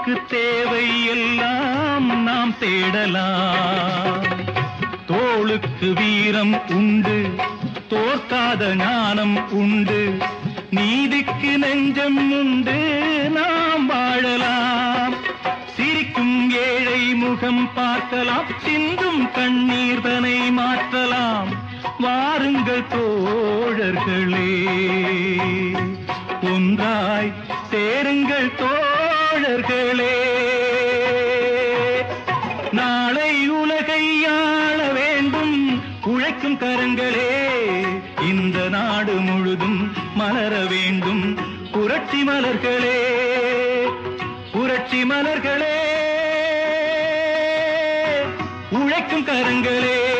நமக்கு தேவை எல்லாம் நாம் தேடலாம் தோளுக்கு வீரம் உண்டு தோற்காத ஞானம் உண்டு நீதிக்கு நெஞ்சம் உண்டு நாம் வாழலாம் சிரிக்கும் ஏழை முகம் பார்க்கலாம் சிந்தும் கண்ணீர் தனை மாற்றலாம் வாருங்கள் தோழர்களே ஒன்றாய் சேருங்கள் தோழர்களே நாளை உலகை ஆள வேண்டும் உழைக்கும் கரங்களே இந்த நாடு முழுதும் மலர வேண்டும் புரட்சி மலர்களே புரட்சி மலர்களே உழைக்கும் கரங்களே